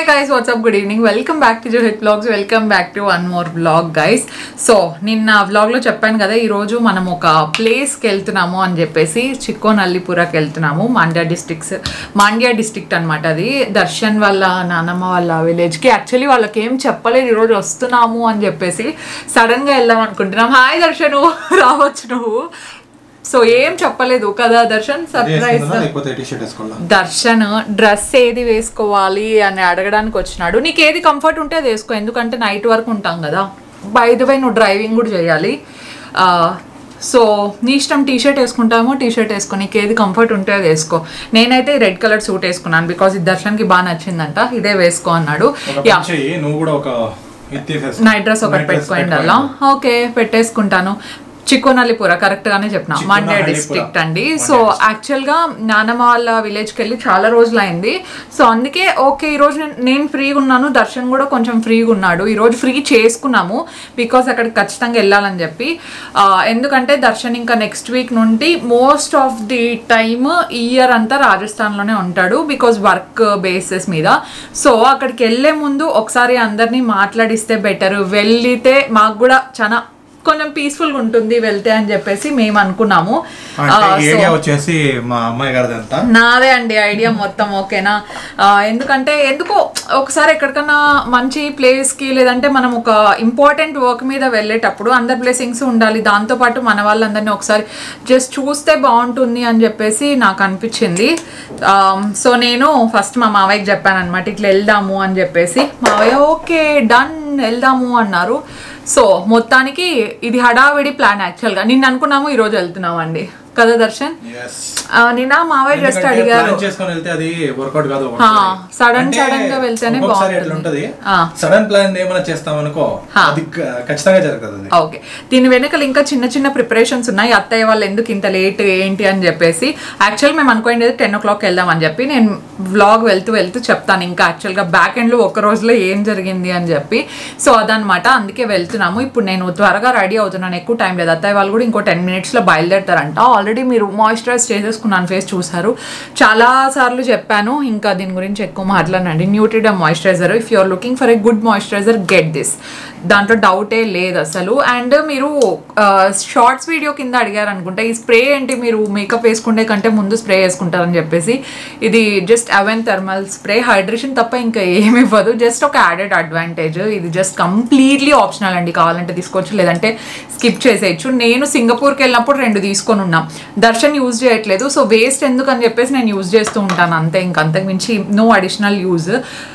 Guys whatsapp good evening welcome back to Johith blogs welcome back to one more blog guys so నిన్న వ్లాగ్లో చెప్పాను కదా ఈరోజు మనం ఒక ప్లేస్కి వెళ్తున్నాము అని చెప్పేసి చిక్కోనల్లిపురాకి వెళ్తున్నాము మాండ్యా డిస్ట్రిక్ట్స్ మాండ్యా డిస్ట్రిక్ట్ అనమాట అది దర్శన్ వాళ్ళ నానమ్మ వాళ్ళ విలేజ్కి యాక్చువల్లీ వాళ్ళకి ఏం చెప్పలేదు ఈరోజు వస్తున్నాము అని చెప్పేసి సడన్గా వెళ్దాం అనుకుంటున్నాం హాయ్ దర్శను రావచ్చు నువ్వు సో ఏం చెప్పలేదు కదా దర్శన్ సర్ప్రైజ్ లేకపోతే టీ షర్ట్ వేసుకోవాలా దర్శన్ డ్రెస్ ఏది వేసుకోవాలి అని అడగడానికి వచ్చినాడు నీకు ఏది కంఫర్ట్ ఉంటే అది వేసుకో ఎందుకంటే నైట్ వరకు ఉంటాం కదా బై ద వై నువ్వు డ్రైవింగ్ కూడా చేయాలి ఆ, సో నీ ఇష్టం టీ షర్ట్ వేసుకుంటామో టీ షర్ట్ వేసుకో నీకు ఏది కంఫర్ట్ ఉంటే అది వేసుకో నేనైతే రెడ్ కలర్ సూట్ వేసుకున్నాను బికాజ్ ఇది దర్శన్కి బాగా నచ్చిందంట ఇదే వేసుకో అన్నాడు ఒక యా పని చెయ్యి నువ్వు కూడా ఒక ఇది తీసేసుకో. నైట్ డ్రెస్ ఒకటి Night dress పెట్టుకోండి అలా ఓకే పెట్టేసుకుంటాను చిక్కోనల్లిపుర కరెక్ట్ గానే చెప్పిన మండ్య చిక్కోనల్లిపుర. డిస్ట్రిక్ట్ అండి సో యాక్చువల్ గా నానమ్మ వాళ్ళ విలేజ్ కి వెళ్ళి చాలా రోజులు అయింది సో అందుకే ఓకే ఈ రోజు నేను- నేను ఫ్రీగా ఉన్నాను దర్శన్ కూడా కొంచెం ఫ్రీగా ఉన్నాడు ఈ రోజు ఫ్రీ చేసుకున్నాము బికాస్ అక్కడికి ఖచ్చితంగా వెళ్ళాలని చెప్పి ఆ, ఎందుకంటే దర్శన్ ఇంకా నెక్స్ట్ వీక్ నుండి most of the time year అంతా రాజస్థాన్లోనే ఉంటాడు బికాజ్ వర్క్ బేసిస్ మీద సో అక్కడికి వెళ్ళే ముందు ఒకసారి అందరినీ మాట్లాడిస్తే బెటర్ వెళ్ళితే మాకు కూడా చాలా కొంచెం పీస్ఫుల్గా ఉంటుంది వెళ్తే అని చెప్పేసి మేము అనుకున్నాము అంటే ఆ, ఈ so- ఏరియా వచ్చేసి మా అమ్మాయి గారిది అంతా నాదే అండి ఐడియా మొత్తం ఓకేనా ఆ, ఎందుకంటే ఎందుకో ఒకసారి ఎక్కడికన్నా మంచి ప్లేస్కి లేదంటే మనం ఒక ఇంపార్టెంట్ వర్క్ మీద వెళ్ళేటప్పుడు అందరి బ్లెస్సింగ్స్ ఉండాలి దాంతోపాటు మన వాళ్ళందరినీ ఒకసారి జస్ట్ చూస్తే బాగుంటుంది అని చెప్పేసి నాకు అనిపించింది సో నేను ఫస్ట్ మా మావయ్యకి చెప్పాను అనమాట ఇట్లా వెళ్దాము అని చెప్పేసి మావయ్య ఓకే డన్ వెళ్దాము అన్నారు సో మొత్తానికి ఇది హడావిడి ప్లాన్ యాక్చువల్గా నిన్న అనుకున్నాము ఈరోజు వెళ్తున్నాం అండి కదా దర్శన్ Yes. ఆ, నిన్న మావయ్య జస్ట్ ఎందుకంటే అడిగారు plan చేసుకొని వెళ్తే అది వర్కౌట్ కాదు ఆ, sudden sudden గా వెళ్తేనే ఒక్కొక్కసారి బాగుంటుంది. ఎట్లా ఉంటది ఆ. సడన్ ప్లాన్ ఏమైనా చేస్తాం అనుకో అది క- ఖచ్చితంగా జరుగుతుంది అది ఓకే దీని వెనకాల ఇంకా చిన్న చిన్న ప్రిపరేషన్స్ ఉన్నాయి అత్తయ్య వాళ్ళు ఎందుకు ఇంత లేట్ ఏంటి అని చెప్పేసి యాక్చువల్ మేము అనుకోండి టెన్ ఓ క్లాక్ వెళ్దాం అని చెప్పి నేను వ్లాగ్ వెళ్తూ వెళ్తూ చెప్తాను ఇంకా యాక్చువల్గా బ్యాక్ ఎండ్లో ఒక రోజులో ఏం జరిగింది అని చెప్పి సో అదనమాట అందుకే వెళ్తున్నాము ఇప్పుడు నేను త్వరగా రెడీ అవుతున్నాను ఎక్కువ టైం లేదు అత్తయ్య వాళ్ళు కూడా ఇంకో టెన్ మినిట్స్లో బయలుదేరుతారంట ఆల్రెడీ మీరు మాయిశ్చరైజ్ చేసేసుకున్నాను ఫేస్ చూసారు చాలా సార్లు చెప్పాను ఇంకా దీని గురించి ఎక్కువ మాట్లాడండి న్యూట్రిడా moisturiser if you're looking for a good moisturiser get this దాంట్లో డౌటే లేదు అసలు అండ్ మీరు షార్ట్స్ వీడియో కింద అడిగారు అనుకుంటా ఈ స్ప్రే ఏంటి మీరు మేకప్ వేసుకుంటే కంటే ముందు స్ప్రే వేసుకుంటారని చెప్పేసి ఇది just Avene thermal spray hydration తప్ప ఇంకా ఏమి ఇవ్వదు జస్ట్ ఒక యాడెడ్ అడ్వాంటేజ్ ఇది జస్ట్ కంప్లీట్లీ ఆప్షనల్ అండి కావాలంటే తీసుకోవచ్చు లేదంటే స్కిప్ చేసేయచ్చు నేను సింగపూర్కి వెళ్ళినప్పుడు రెండు తీసుకొని ఉన్నాం దర్శన్ యూజ్ చేయట్లేదు సో వేస్ట్ ఎందుకు అని చెప్పేసి నేను యూజ్ చేస్తూ ఉంటాను అంతే ఇంక అంతకు మించి no additional use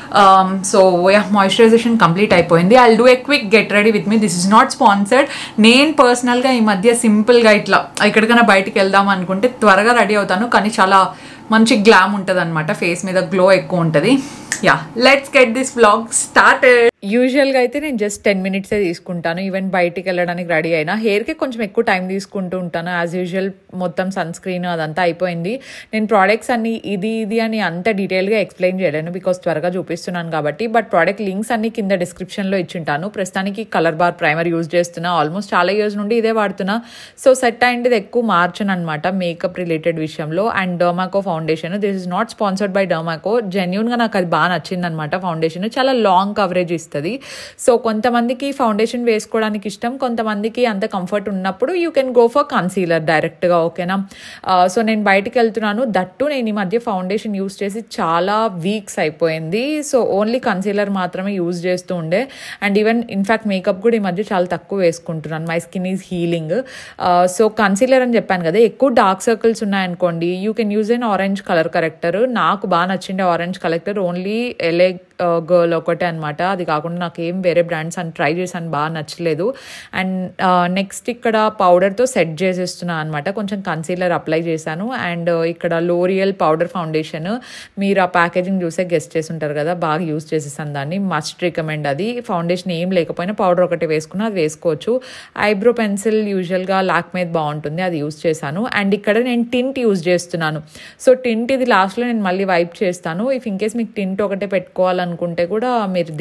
so yeah moisturisation complete అయిపోయింది I do a quick get ready with me this is not sponsored నేను పర్సనల్గా ఈ మధ్య సింపుల్గా ఇట్లా ఎక్కడికైనా బయటికి వెళ్దాం అనుకుంటే త్వరగా రెడీ అవుతాను కానీ చాలా మంచి గ్లామ్ ఉంటుంది అనమాట ఫేస్ మీద గ్లో ఎక్కువ ఉంటుంది yeah let's get this vlog started యూజువల్గా అయితే నేను జస్ట్ టెన్ మినిట్సే తీసుకుంటాను ఈవెన్ బయటికి వెళ్ళడానికి రెడీ అయినా హెయిర్కి కొంచెం ఎక్కువ టైం తీసుకుంటూ ఉంటాను యాజ్ యూజువల్ మొత్తం సన్ స్క్రీన్ అదంతా అయిపోయింది నేను ప్రోడక్ట్స్ అన్ని ఇది ఇది అని అంత డీటెయిల్గా ఎక్స్ప్లెయిన్ చేయలేను బికాస్ త్వరగా చూపిస్తున్నాను కాబట్టి బట్ ప్రోడక్ట్ లింక్స్ అన్ని కింద డిస్క్రిప్షన్లో ఇచ్చింటాను ప్రస్తుతానికి కలర్ బార్ ప్రైమర్ యూజ్ చేస్తున్నా ఆల్మోస్ట్ చాలా ఇయర్స్ నుండి ఇదే వాడుతున్నా సో సెట్ అయింది ఎక్కువ మార్చను అనమాట మేకప్ రిలేటెడ్ విషయంలో and Dermaco foundation this is not sponsored by Dermaco జెన్యున్గా నాకు అది బాగా నచ్చింది అనమాట ఫౌండేషన్ చాలా లాంగ్ కవరేజ్ ఇస్తుంది సో కొంతమందికి ఫౌండేషన్ వేసుకోవడానికి ఇష్టం కొంతమందికి అంత కంఫర్ట్ ఉన్నప్పుడు you can go for concealer డైరెక్ట్గా ఓకేనా సో నేను బయటికి వెళ్తున్నాను దట్టు నేను ఈ మధ్య ఫౌండేషన్ యూస్ చేసి చాలా వీక్స్ అయిపోయింది సో ఓన్లీ కన్సీలర్ మాత్రమే యూజ్ చేస్తూ ఉండే అండ్ ఈవెన్ ఇన్ఫాక్ట్ మేకప్ కూడా ఈ మధ్య చాలా తక్కువ వేసుకుంటున్నాను my skin is healing so concealer అని చెప్పాను కదా ఎక్కువ డార్క్ సర్కిల్స్ ఉన్నాయనుకోండి you can use an orange colour corrector నాకు బాగా నచ్చిండే orange collector only LA girl ఒకటే అనమాట అది కాకుండా నాకు ఏం వేరే బ్రాండ్స్ అని ట్రై చేశాను బాగా నచ్చలేదు అండ్ నెక్స్ట్ ఇక్కడ పౌడర్తో సెట్ చేసేస్తున్నాను అనమాట కొంచెం కన్సీలర్ అప్లై చేశాను అండ్ ఇక్కడ లోరియల్ పౌడర్ ఫౌండేషన్ మీరు ఆ ప్యాకేజింగ్ చూసే గెస్ట్ చేసి ఉంటారు కదా బాగా యూస్ చేసేసాను దాన్ని మస్ట్ రికమెండ్ అది ఫౌండేషన్ ఏం లేకపోయినా పౌడర్ ఒకటి వేసుకున్నా అది వేసుకోవచ్చు ఐబ్రో పెన్సిల్ యూజువల్గా లాక్ మీద బాగుంటుంది అది యూస్ చేశాను అండ్ ఇక్కడ నేను టింట్ యూస్ చేస్తున్నాను సో టింట్ ఇది లాస్ట్లో నేను మళ్ళీ వైప్ చేస్తాను ఇఫ్ ఇన్ కేస్ మీకు టింట్ ఒకటే పెట్టుకోవాలనుకుంటే కూడా మీరు దీన్ని ట్రై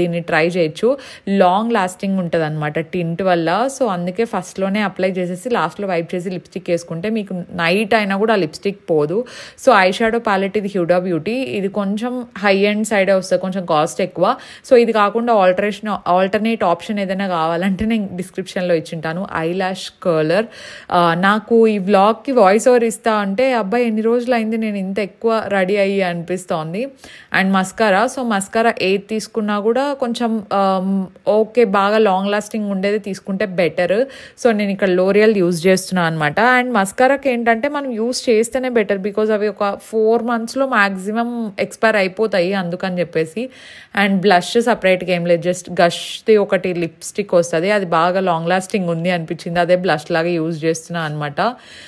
చేయొచ్చు లాంగ్ లాస్టింగ్ ఉంటుంది అనమాట టింట్ వల్ల సో అందుకే ఫస్ట్లోనే అప్లై చేసేసి లాస్ట్లో వైప్ చేసి లిప్స్టిక్ వేసుకుంటే మీకు నైట్ అయినా కూడా ఆ లిప్స్టిక్ పోదు సో ఐ షాడో ప్యాలెట్ ఇది హ్యూడా బ్యూటీ ఇది కొంచెం హై ఎండ్ సైడే వస్తుంది కొంచెం కాస్ట్ ఎక్కువ సో ఇది కాకుండా ఆల్టరేషన్ ఆల్టర్నేట్ ఆప్షన్ ఏదైనా కావాలంటే నేను డిస్క్రిప్షన్లో ఇచ్చింటాను ఐ ల్యాష్ కర్లర్ నాకు ఈ వ్లాగ్కి వాయిస్ ఓవర్ ఇస్తా అంటే అబ్బాయి ఎన్ని రోజులు అయింది నేను ఇంత ఎక్కువ రెడీ అయ్యి అనిపిస్తోంది అండ్ మస్కారా సో మస్కారా ఏది తీసుకున్నా కూడా కొంచెం ఓకే బాగా లాంగ్ లాస్టింగ్ ఉండేది తీసుకుంటే బెటర్ సో నేను ఇక్కడ లోరియల్ యూజ్ చేస్తున్నాను అనమాట అండ్ మస్కారాకి ఏంటంటే మనం యూజ్ చేస్తేనే బెటర్ బికాజ్ అవి ఒక ఫోర్ మంత్స్లో మ్యాక్సిమం ఎక్స్పైర్ అయిపోతాయి అందుకని చెప్పేసి అండ్ బ్లష్ సపరేట్గా ఏం లేదు జస్ట్ గష్ది ఒకటి లిప్స్టిక్ వస్తుంది అది బాగా లాంగ్ లాస్టింగ్ ఉంది అనిపించింది అదే బ్లష్ లాగా యూజ్ చేస్తున్నా అనమాట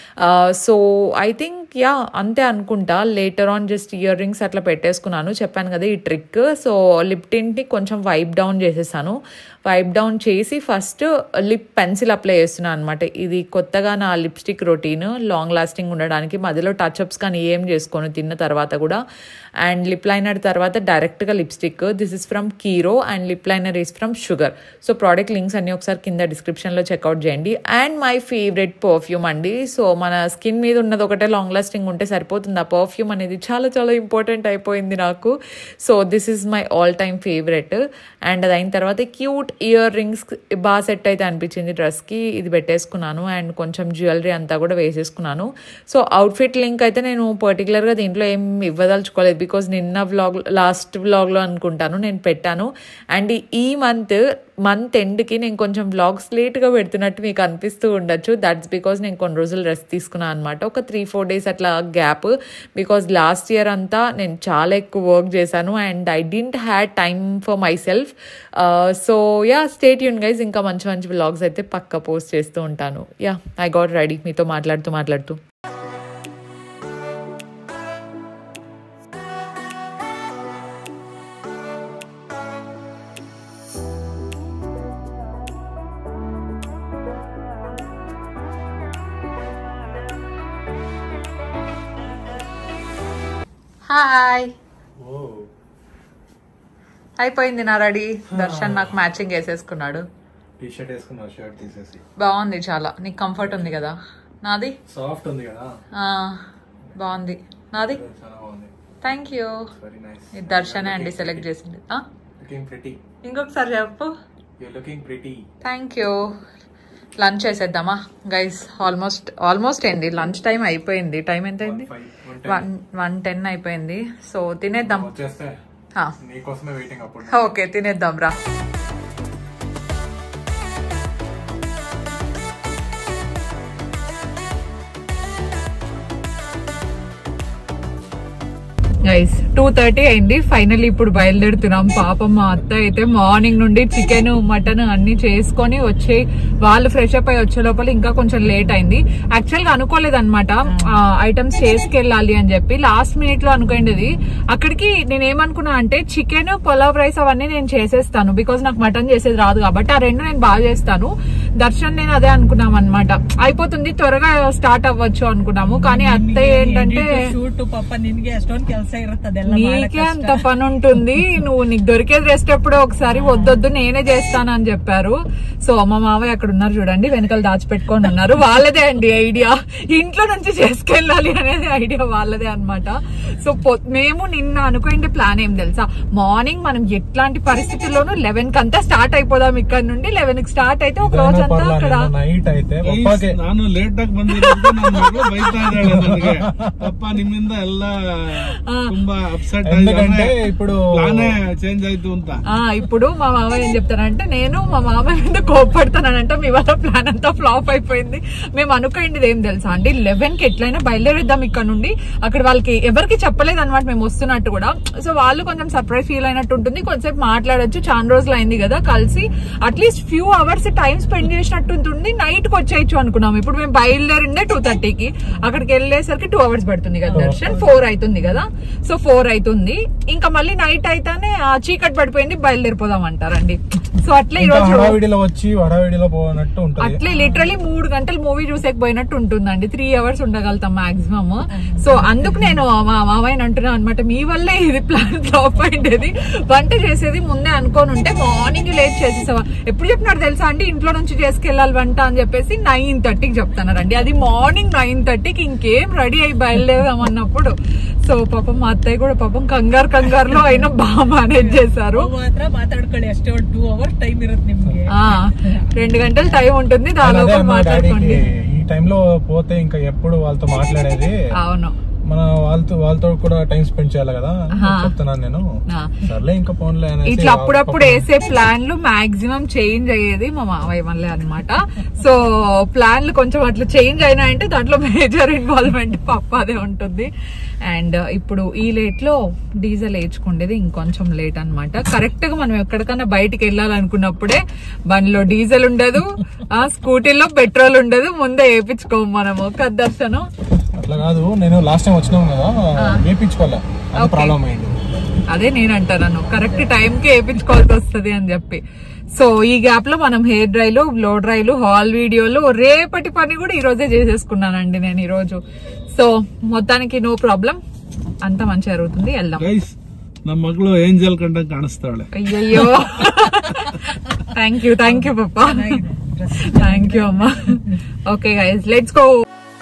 సో ఐ థింక్ యా అంతే అనుకుంటా later on just earrings అట్లా పెట్టేసుకున్నాను చెప్పాను కదా ఈ ట్రిక్ సో లిప్ టింట్ని కొంచెం వైప్ డౌన్ చేసేసాను వైప్ డౌన్ చేసి ఫస్ట్ లిప్ పెన్సిల్ అప్లై చేస్తున్నాను అనమాట ఇది కొత్తగా నా లిప్స్టిక్ రొటీన్ లాంగ్ లాస్టింగ్ ఉండడానికి మధ్యలో టచ్అప్స్ కానీ ఏం చేసుకోను తిన్న తర్వాత కూడా అండ్ లిప్ లైనర్ తర్వాత డైరెక్ట్గా lipstick this is from Kiro and lip liner is from Sugar so product links అన్ని ఒకసారి కింద డిస్క్రిప్షన్లో చెక్అవుట్ చేయండి అండ్ మై ఫేవరెట్ పర్ఫ్యూమ్ అండి సో మన స్కిన్ మీద ఉన్నది ఒకటే లాంగ్ లాస్టింగ్ ఉంటే సరిపోతుంది ఆ పర్ఫ్యూమ్ అనేది చాలా చాలా ఇంపార్టెంట్ అయిపోయింది నాకు so this is my all time favourite and అది అయిన తర్వాత క్యూట్ ఇయర్ రింగ్స్ బాగా సెట్ అయితే అనిపించింది డ్రెస్కి ఇది పెట్టేసుకున్నాను అండ్ కొంచెం జ్యువెలరీ అంతా కూడా వేసేసుకున్నాను సో అవుట్ఫిట్ లింక్ అయితే నేను పర్టికులర్గా దీంట్లో ఏం ఇవ్వదలుచుకోలేదు బికాజ్ నిన్న వ్లాగ్ లాస్ట్ వ్లాగ్లో అనుకుంటాను నేను పెట్టాను అండ్ ఈ మంత్ మంత్ ఎండ్కి నేను కొంచెం వ్లాగ్స్ లేట్గా పెడుతున్నట్టు మీకు అనిపిస్తూ ఉండొచ్చు దట్స్ బికాజ్ నేను కొన్ని రోజులు రెస్ట్ తీసుకున్నాను అనమాట ఒక త్రీ ఫోర్ డేస్ అట్లా గ్యాప్ బికాజ్ లాస్ట్ ఇయర్ అంతా నేను చాలా ఎక్కువ వర్క్ చేశాను and I didn't had time for myself so yeah stay యూన్ గైజ్ ఇంకా మంచి మంచి వ్లాగ్స్ అయితే పక్క పోస్ట్ చేస్తూ ఉంటాను యా ఐ గాట్ రెడీ మీతో మాట్లాడుతూ మాట్లాడుతూ హాయ్ ఓ అయిపోయింది నా రెడీ దర్శన్ నాకు మ్యాచింగ్ వేసేసుకున్నాడు టీ షర్ట్ వేసుకున్నా షర్ట్ తీసేసి బాగుంది చాలా నీకు కంఫర్ట్ ఉంది కదా నాది సాఫ్ట్ ఉంది కదా ఆ, బాగుంది నాది చాలా బాగుంది థ్యాంక్ యూ వెరీ నైస్ ఇది దర్శనే అండి సెలెక్ట్ చేసింది ఆ? లుకింగ్ ప్రిటీ ఇంకొకసారి చెప్పు you looking pretty thank you lunch చేసేద్దామా గైస్ ఆల్మోస్ట్ ఆల్మోస్ట్ ఏంది లంచ్ టైం అయిపోయింది టైం ఎంత అయింది వన్ వన్ టెన్ అయిపోయింది సో తినేద్దాం వచ్చేస్తే ఆ, నీకోసమే వెయిటింగ్ అప్పుడు ఓకే తినేద్దాం రా గైస్ టూ థర్టీ అయింది ఫైనల్ ఇప్పుడు బయలుదేరుతున్నాం పాపం మా అత్త అయితే మార్నింగ్ నుండి చికెన్ మటన్ అన్ని చేసుకొని వచ్చే వాళ్ళు ఫ్రెష్ అప్ అయి వచ్చే లోపల ఇంకా కొంచెం లేట్ అయింది యాక్చువల్ గా అనుకోలేదు అనమాట ఐటమ్స్ చేసుకెళ్ళాలి అని చెప్పి లాస్ట్ మినిట్ లో అనుకోండి అక్కడికి నేను ఏమనుకున్నా అంటే చికెన్ పొలావ్ రైస్ అవన్నీ నేను చేసేస్తాను బికాజ్ నాకు మటన్ చేసేది రాదు కాబట్టి ఆ రెండు నేను బాగా చేస్తాను దర్శన్ నేను అదే అనుకున్నాం అనమాట అయిపోతుంది త్వరగా స్టార్ట్ అవ్వచ్చు అనుకున్నాము కానీ అత్తయ్య ఏంటంటే ಶೂಟ್ ಪಾಪ ನಿನ್ಗೆ ಅಷ್ಟೊಂದ್ ಕೆಲ್ಸ ಇರುತ್ತದೆಲ್ಲ నీకే అంత పని ఉంటుంది నువ్వు నీకు దొరికేది రెస్ట్ ఎప్పుడో ఒకసారి వద్దొద్దు నేనే చేస్తాను అని చెప్పారు సో మా మావయ్య అక్కడ ఉన్నారు చూడండి వెనకాల దాచిపెట్టుకొని ఉన్నారు వాళ్ళదే అండి ఐడియా ఇంట్లో నుంచి చేసుకెళ్ళాలి అనేది ఐడియా వాళ్ళదే అన్నమాట సో పొ- మేము నిన్న అనుకోండి ప్లాన్ ఏం తెలుసా మార్నింగ్ మనం ఎట్లాంటి పరిస్థితుల్లోనూ లెవెన్ కి అంతా స్టార్ట్ అయిపోదాం ఇక్కడ నుండి లెవెన్ కి స్టార్ట్ అయితే ఒక రోజు అంతా అక్కడ ನೈಟ್ ಐತೆ Guys, ನಾನು ಲೇಟ್ ಆಗಿ ಬಂದಿರೋದು ನನ್ನ ಮಗಳು ಬೈತಾ ಇದ್ದಾಳೆ ನನಗೆ ಅಪ್ಪ ನಿಮ್ಮಿಂದ ಎಲ್ಲ ತುಂಬಾ ಅಪ್ಸೆಟ್ ఎందుకంటే ఇప్పుడు ಪ್ಲಾನೇ ಚೇಂಜ್ ಆಯ್ತು ಅಂತ ఆ ఇప్పుడు మా మామయ్య ఏం చెప్తానంటే నేను మా మామయ్య మీద కోపడుతున్నానంటే మీ వల్ల ప్లాన్ అంతా ఫ్లాప్ అయిపోయింది మేము అనుకోండి ఏం తెలుసా అండి లెవెన్ కి ఎట్లయినా బయలుదేరిద్దాం ఇక్కడ నుండి అక్కడ వాళ్ళకి ఎవరికి చెప్పలేదు అనమాట మేము వస్తున్నట్టు కూడా సో వాళ్ళు కొంచెం సర్ప్రైజ్ ఫీల్ అయినట్టు ఉంటుంది కొంచెంసేపు మాట్లాడొచ్చు చాలా రోజులు అయింది కదా కలిసి at least few hours time spend చేసినట్టు ఉంటుంది నైట్ కి వచ్చేయచ్చు అనుకున్నాం ఇప్పుడు మేము బయలుదేరిందే టూ థర్టీకి అక్కడికి వెళ్ళేసరికి టూ అవర్స్ పడుతుంది కదా దర్శన్ ఫోర్ అవుతుంది కదా సో ఫోర్ ఫోర్ అవుతుంది ఇంకా మళ్ళీ నైట్ అయితేనే ఆ చీకటి పడిపోయింది బయలుదేరిపోదాం అంటారండి సో అట్లా ఈ ఇంకా రోజు హడావిడిలో వచ్చి హడావిడిలో పోనట్టు ఉంటుంది అట్లే లిటరలీ మూడు గంటలు మూవీ చూసేకపోయినట్టు ఉంటుందండి త్రీ అవర్స్ ఉండగలుగుతాం మాక్సిమం సో అందుకు నేను మా మామయ్యని అంటున్నాను అనమాట మీ వల్లే ఇది ప్లాన్ డ్రాప్ అయిండేది వంట చేసేది ముందే అనుకోని ఉంటే మార్నింగ్ లేట్ చేసేసావా ఎప్పుడు చెప్పినారు తెలుసా అండి ఇంట్లో నుంచి చేసుకెళ్ళాలి వంట అని చెప్పేసి నైన్ థర్టీకి చెప్తున్నారండి అది మార్నింగ్ నైన్ థర్టీకి ఇంకేం రెడీ అయి బయలుదేరాం అన్నప్పుడు సో పాపం మా అత్తయ్య కూడా పాపం కంగారు కంగారులో అయినా బాగా మేనేజ్ చేశారు ಮಾತ್ರ ಮಾತಾಡ್ಕೊಳ್ಳಿ ಅಷ್ಟೇ ಒಂದು ಟೂ ಅವರ್ಸ್ ಟೈಮ್ ಇರುತ್ತೆ ನಿಮ್ಗೆ ఆ రెండు గంటలు టైం ఉంటుంది అదే దానిలో మా డాడీకి మాట్లాడుకోండి ఈ టైంలో పోతే ఇంకా ఎప్పుడు వాళ్ళతో మాట్లాడేది అవును మన వాళ్ళతో వాళ్ళతో కూడా టైం స్పెండ్ చేయాలి కదా చెప్తున్నాను నేను ఆ. సర్లే ఇంకా ఫోన్లే అనేసి ఇట్లా అప్పుడప్పుడు వేసే ప్లాన్లు మాక్సిమం చేంజ్ అయ్యేది మా మావయ్య వల్లే అనమాట సో ప్లాన్లు కొంచెం అట్లా చేంజ్ అయినాయంటే దాంట్లో మేజర్ ఇన్వాల్వ్మెంట్ పప్పాదే ఉంటుంది అండ్ ఇప్పుడు ఈ లేట్ లో డీజిల్ వేయించుకుండేది ఇంకొంచెం లేట్ అన్నమాట కరెక్ట్ గా మనం ఎక్కడికైనా బయటికి వెళ్ళాలనుకున్నప్పుడే బండిలో డీజిల్ ఉండదు ఆ స్కూటీలో పెట్రోల్ ఉండదు ముందే వేయించుకోము మనము కదా దర్శనం అట్లా కాదు నేను లాస్ట్ టైం వచ్చినాం కదా వేపించుకోలే అది ప్రాబ్లం అయింది అదే నేను అంటాను కరెక్ట్ టైం కి వేయించుకోవాల్సి వస్తుంది అని చెప్పి సో ఈ గ్యాప్ లో మనం హెయిర్ డ్రైలు బ్లో డ్రైలు హాల్ వీడియోలు రేపటి పని కూడా ఈ రోజే చేసేసుకున్నానండి నేను ఈ రోజు సో మొత్తానికి నో ప్రాబ్లం అంతా మంచి జరుగుతుంది వెళ్దాం ಗೈಸ್ ನಮ್ಮ ಮಗಳು ಏಂಜಲ್ ಕಂಡಂಗ್ ಕಾಣಿಸ್ತಾಳೆ అయ్యయ్యో థ్యాంక్ యూ థ్యాంక్ యూ పప్పా థ్యాంక్ యూ అమ్మా ఓకే గైస్ లెట్స్ గో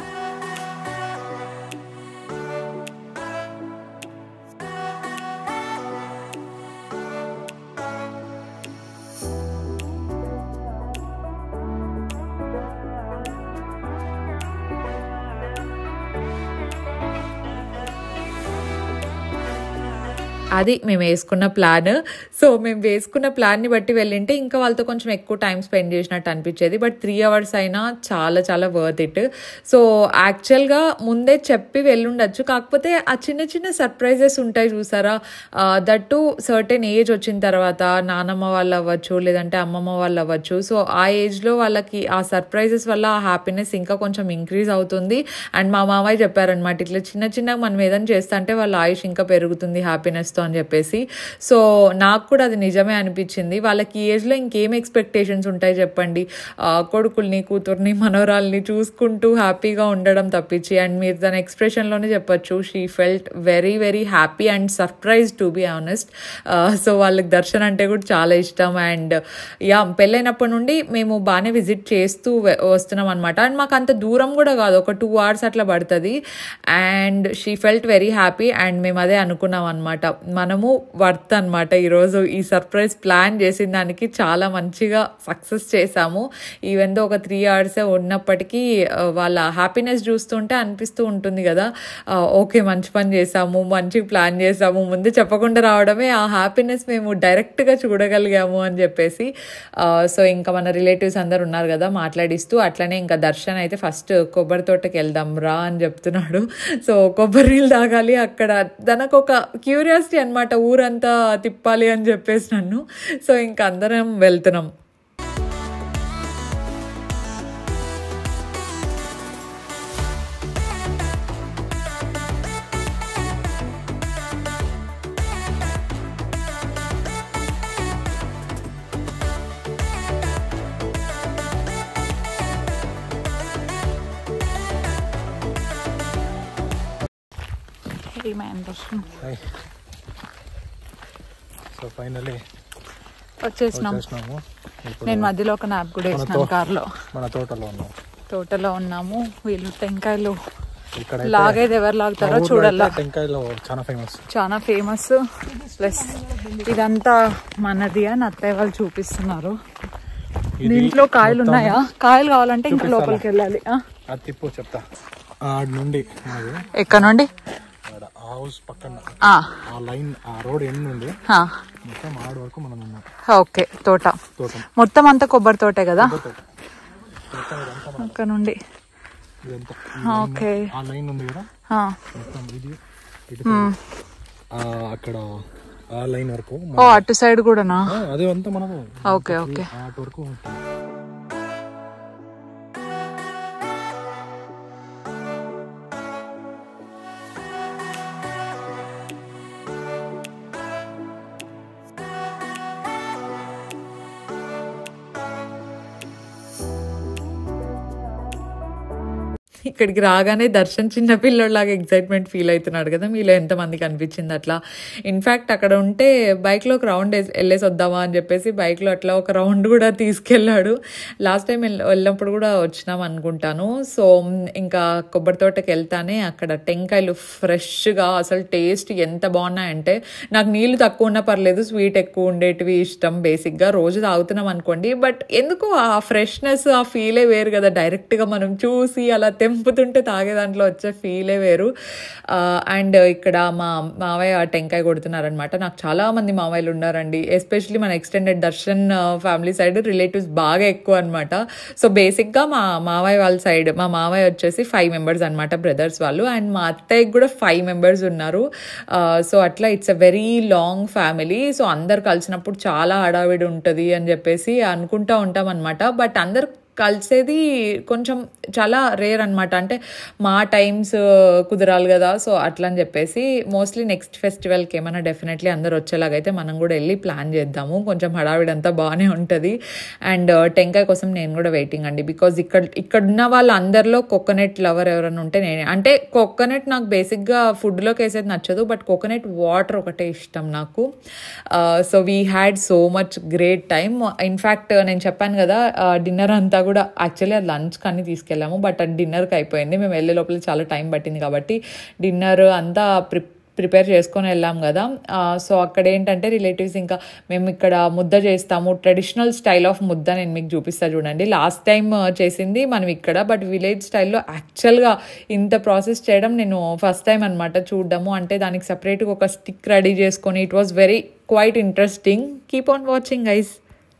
అది మేము వేసుకున్న ప్లాన్ సో మేము వేసుకున్న ప్లాన్ని బట్టి వెళ్ళింటే ఇంకా వాళ్ళతో కొంచెం ఎక్కువ టైం స్పెండ్ చేసినట్టు అనిపించేది బట్ త్రీ అవర్స్ అయినా చాలా చాలా వర్త్ ఇట్ సో యాక్చువల్గా ముందే చెప్పి వెళ్ళుండొచ్చు కాకపోతే ఆ చిన్న చిన్న సర్ప్రైజెస్ ఉంటాయి చూసారా దట్టు సర్టెన్ ఏజ్ వచ్చిన తర్వాత నానమ్మ వాళ్ళు అవ్వచ్చు లేదంటే అమ్మమ్మ వాళ్ళు అవ్వచ్చు సో ఆ ఏజ్లో వాళ్ళకి ఆ సర్ప్రైజెస్ వల్ల ఆ హ్యాపీనెస్ ఇంకా కొంచెం ఇంక్రీజ్ అవుతుంది అండ్ మా మామయ్య చెప్పారనమాట ఇట్లా చిన్న చిన్నగా మనం ఏదైనా చేస్తా అంటే వాళ్ళ ఆయుష్ ఇంకా పెరుగుతుంది హ్యాపీనెస్తో అని చెప్పేసి సో నాకు కూడా అది నిజమే అనిపించింది వాళ్ళకి ఈ ఏజ్లో ఇంకేం ఎక్స్పెక్టేషన్స్ ఉంటాయి చెప్పండి ఆ, కొడుకుల్ని కూతుర్ని మనోరాల్ని చూసుకుంటూ హ్యాపీగా ఉండడం తప్పించి అండ్ మీరు దాని ఎక్స్ప్రెషన్లోనే చెప్పొచ్చు she felt very very happy and surprise to be honest so వాళ్ళకి దర్శన్ అంటే కూడా చాలా ఇష్టం అండ్ యా పెళ్ళైనప్పటి నుండి మేము బాగానే విజిట్ చేస్తూ వె- వస్తున్నాం అనమాట అండ్ మాకు అంత దూరం కూడా కాదు ఒక టూ అవర్స్ అట్లా పడుతుంది and she felt very happy and మేము అదే అనుకున్నాం అనమాట మనము వర్త్ అనమాట ఈరోజు ఈ సర్ప్రైజ్ ప్లాన్ చేసిన దానికి చాలా మంచిగా సక్సెస్ చేశాము ఈవెన్ దో ఒక త్రీ అవర్సే ఉన్నప్పటికీ ఆ, వాళ్ళ హ్యాపీనెస్ చూస్తుంటే అనిపిస్తూ ఉంటుంది కదా ఆ, ఓకే మంచి పని చేసాము మంచి ప్లాన్ చేసాము ముందు చెప్పకుండా రావడమే ఆ హ్యాపీనెస్ మేము డైరెక్ట్గా చూడగలిగాము అని చెప్పేసి ఆ, సో ఇంకా మన రిలేటివ్స్ అందరు ఉన్నారు కదా మాట్లాడిస్తూ అట్లనే ఇంకా దర్శన్ అయితే ఫస్ట్ కొబ్బరి తోటకి వెళ్దాం రా అని చెప్తున్నాడు సో కొబ్బరి నీళ్ళు తాగాలి అక్కడ తనకు ఒక క్యూరియాసిటీ అనమాట ఊరంతా తిప్పాలి అని చెప్పేసి నన్ను సో ఇంకా అందరం వెళ్తున్నాం సో ఫైనలీ వచ్చేసినాం వచ్చేసినాము ఇప్పుడు నేను మధ్యలో ఒక నాప్ కూడా మన వేసినాను తో- కార్లో మన తోటలో ఉన్నాం తోటలో ఉన్నాము వీళ్ళు టెంకాయలు ఇక్కడ లాగేది ఎవరు లాగుతారో చూడాలా టెంకాయలో చాలా ఫేమస్ చాలా ఫేమస్ ప్లస్ ఇదంతా మనది అని అత్తయ్య వాళ్ళు చూపిస్తున్నారు దీంట్లో కాయలు ఉన్నాయా కాయలు కావాలంటే ఇంకా లోపలికి వెళ్ళాలి ఆ? అది తిప్పు చెప్తా ఆడ నుండి అది ఎక్కడ నుండి ఆడ ఆ హౌస్ పక్కన ఆ, ఆ లైన్ ఆ రోడ్ ఎండ్ నుండి ఆ, మొత్తం ఆడ వరకు మనం ఉన్నాం ఓకే తోట తోటం మొత్తం అంతా కొబ్బరి తోటే కదా తోట మొత్తం ఇదంతా అక్కడ నుండి ఇదంతా ఓకే ఆ లైన్ ఉంది కదా ఆ, మొత్తం ఇది ఇటు ఆ, అక్కడ ఆ లైన్ వరకు ఓ అటు సైడ్ కూడానా ఆ, అదే అంతా మనము ఓకే ఓకే ఆ అటు వరకు ఉంటుంది. ఇక్కడికి రాగానే దర్శన్ చిన్న పిల్లోడిలాగా ఎగ్జైట్మెంట్ ఫీల్ అవుతున్నాడు కదా మీలో ఎంతమందికి అనిపించింది అట్లా ఇన్ఫ్యాక్ట్ అక్కడ ఉంటే బైక్లో ఒక రౌండ్ వేసి- వెళ్ళేసి వద్దామా అని చెప్పేసి బైక్లో అట్లా ఒక రౌండ్ కూడా తీసుకెళ్ళాడు లాస్ట్ టైం వెళ్ళ- వెళ్ళినప్పుడు కూడా వచ్చినాం అనుకుంటాను సో ఇంకా కొబ్బరి తోటకి వెళ్తానే అక్కడ టెంకాయలు ఫ్రెష్గా అసలు టేస్ట్ ఎంత బాగున్నాయంటే నాకు నీళ్ళు తక్కువ ఉన్నా పర్లేదు స్వీట్ ఎక్కువ ఉండేటివి ఇష్టం బేసిక్గా రోజు తాగుతున్నాం అనుకోండి బట్ ఎందుకు ఆ ఫ్రెష్నెస్ ఆ ఫీలే వేరు కదా డైరెక్ట్గా మనం చూసి అలా తెంపుతుంటే తాగే దాంట్లో వచ్చే ఫీలే వేరు అండ్ ఇక్కడ మా మావయ్య టెంకాయ కొడుతున్నారనమాట నాకు చాలా మంది మావయ్యలు ఉన్నారండి ఎస్పెషలీ మన extended Darshan family side relatives బాగా ఎక్కువ అనమాట సో బేసిక్గా మా మావయ్య వాళ్ళ సైడ్ మా మావయ్య వచ్చేసి ఫైవ్ మెంబర్స్ అనమాట బ్రదర్స్ వాళ్ళు అండ్ మా అత్తయ్యకి కూడా ఫైవ్ మెంబర్స్ ఉన్నారు సో అట్లా it's a very long family so అందరు కలిసినప్పుడు చాలా హడావిడి ఉంటుంది అని చెప్పేసి అనుకుంటా ఉంటాం అనమాట బట్ అందరు కలిసేది కొంచెం చాలా రేర్ అనమాట అంటే మా టైమ్స్ కుదరాలి కదా సో అట్లా అని చెప్పేసి మోస్ట్లీ నెక్స్ట్ ఫెస్టివల్కి ఏమైనా డెఫినెట్లీ అందరు వచ్చేలాగైతే మనం కూడా వెళ్ళి ప్లాన్ చేద్దాము కొంచెం హడావిడి అంతా బాగానే ఉంటుంది అండ్ టెంకాయ కోసం నేను కూడా వెయిటింగ్ అండి బికాజ్ ఇక్కడ ఇక్కడ ఉన్న వాళ్ళందరిలో కోకోనట్ లవర్ ఎవరైనా ఉంటే నేనే అంటే కోకోనట్ నాకు బేసిక్గా ఫుడ్లోకి వేసేది నచ్చదు బట్ కోకోనట్ వాటర్ ఒకటే ఇష్టం నాకు so we had so much great time in fact నేను చెప్పాను కదా డిన్నర్ అంతా కూడా యాక్చువల్లీ అది లంచ్ కానీ తీసుకెళ్ళాము బట్ అది డిన్నర్కి అయిపోయింది మేము వెళ్ళే లోపల చాలా టైం పట్టింది కాబట్టి డిన్నర్ అంతా ప్రి ప్రిపేర్ చేసుకొని వెళ్ళాం కదా సో అక్కడ ఏంటంటే రిలేటివ్స్ ఇంకా మేము ఇక్కడ ముద్ద చేస్తాము ట్రెడిషనల్ స్టైల్ ఆఫ్ ముద్ద నేను మీకు చూపిస్తా చూడండి లాస్ట్ టైం చేసింది మనం ఇక్కడ బట్ విలేజ్ స్టైల్లో యాక్చువల్గా ఇంత ప్రాసెస్ చేయడం నేను ఫస్ట్ టైం అనమాట చూడడము అంటే దానికి సపరేట్గా ఒక స్టిక్ రెడీ చేసుకొని it was very quite interesting keep on watching guys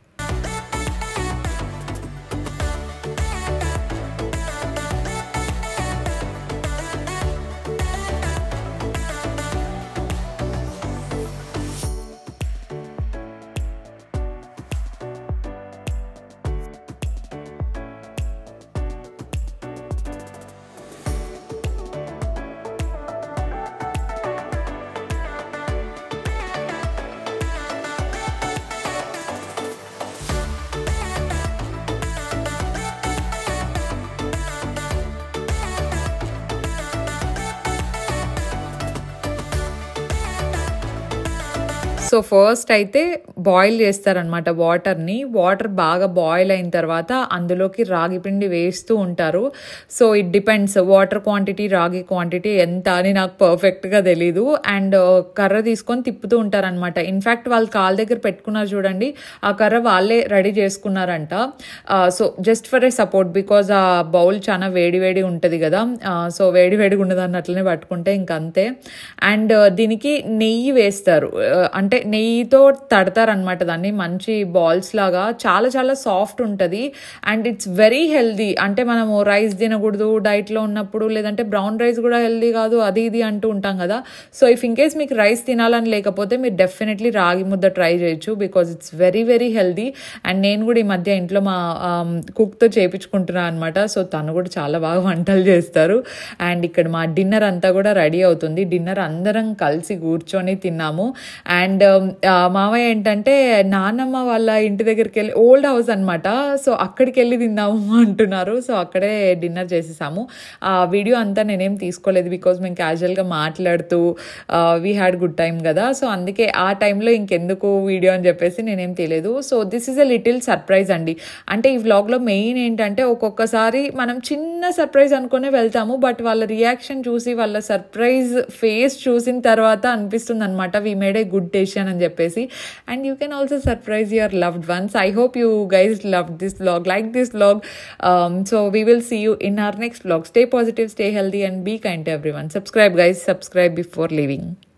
so first అయితే బాయిల్ చేస్తారనమాట వాటర్ని వాటర్ బాగా బాయిల్ అయిన తర్వాత అందులోకి రాగి పిండి వేస్తూ ఉంటారు so it depends water quantity ragi quantity ఎంత అని నాకు పర్ఫెక్ట్గా తెలీదు అండ్ కర్ర తీసుకొని తిప్పుతూ ఉంటారనమాట ఇన్ఫ్యాక్ట్ వాళ్ళు కాల్ దగ్గర పెట్టుకున్నారు చూడండి ఆ కర్ర వాళ్ళే రెడీ చేసుకున్నారంట so just for a support because ఆ బౌల్ చాలా వేడి వేడి ఉంటుంది కదా సో వేడి వేడిగా ఉన్నదాన్ని అట్లనే పట్టుకుంటే ఇంక అంతే అండ్ దీనికి నెయ్యి వేస్తారు అంటే నెయ్యితో తడతారనమాట దాన్ని మంచి బాల్స్ లాగా చాలా చాలా సాఫ్ట్ ఉంటుంది అండ్ ఇట్స్ వెరీ హెల్దీ అంటే మనము రైస్ తినకూడదు డైట్లో ఉన్నప్పుడు లేదంటే బ్రౌన్ రైస్ కూడా హెల్దీ కాదు అది ఇది అంటూ ఉంటాం కదా సో ఇఫ్ ఇన్ కేస్ మీకు రైస్ తినాలని లేకపోతే మీరు డెఫినెట్లీ రాగి ముద్ద ట్రై చేయొచ్చు because it's very very healthy and నేను కూడా ఈ మధ్య ఇంట్లో మా కుక్తో చేయించుకుంటున్నాను అనమాట సో తను కూడా చాలా బాగా వంటలు చేస్తారు అండ్ ఇక్కడ మా డిన్నర్ అంతా కూడా రెడీ అవుతుంది డిన్నర్ అందరం కలిసి కూర్చొని తిన్నాము అండ్ మామయ్య ఏంటంటే నాన్నమ్మ వాళ్ళ ఇంటి దగ్గరికి వెళ్ళి ఓల్డ్ హౌస్ అనమాట సో అక్కడికి వెళ్ళి తిందాము అంటున్నారు సో అక్కడే డిన్నర్ చేసేసాము ఆ వీడియో అంతా నేనేం తీసుకోలేదు బికాజ్ మేము క్యాజువల్గా మాట్లాడుతూ వీ హ్యాడ్ గుడ్ టైం కదా సో అందుకే ఆ టైంలో ఇంకెందుకు వీడియో అని చెప్పేసి నేనేం తెలియదు so this is a little surprise అండి అంటే ఈ వ్లాగ్లో మెయిన్ ఏంటంటే ఒక్కొక్కసారి మనం చిన్న సర్ప్రైజ్ అనుకునే వెళ్తాము బట్ వాళ్ళ రియాక్షన్ చూసి వాళ్ళ సర్ప్రైజ్ ఫేస్ చూసిన తర్వాత అనిపిస్తుంది అనమాట we made a good decision అని చెప్పేసి and you can also surprise your loved ones I hope you guys love this vlog like this vlog so we will see you in our next vlog stay positive stay healthy and be kind to everyone subscribe guys subscribe before living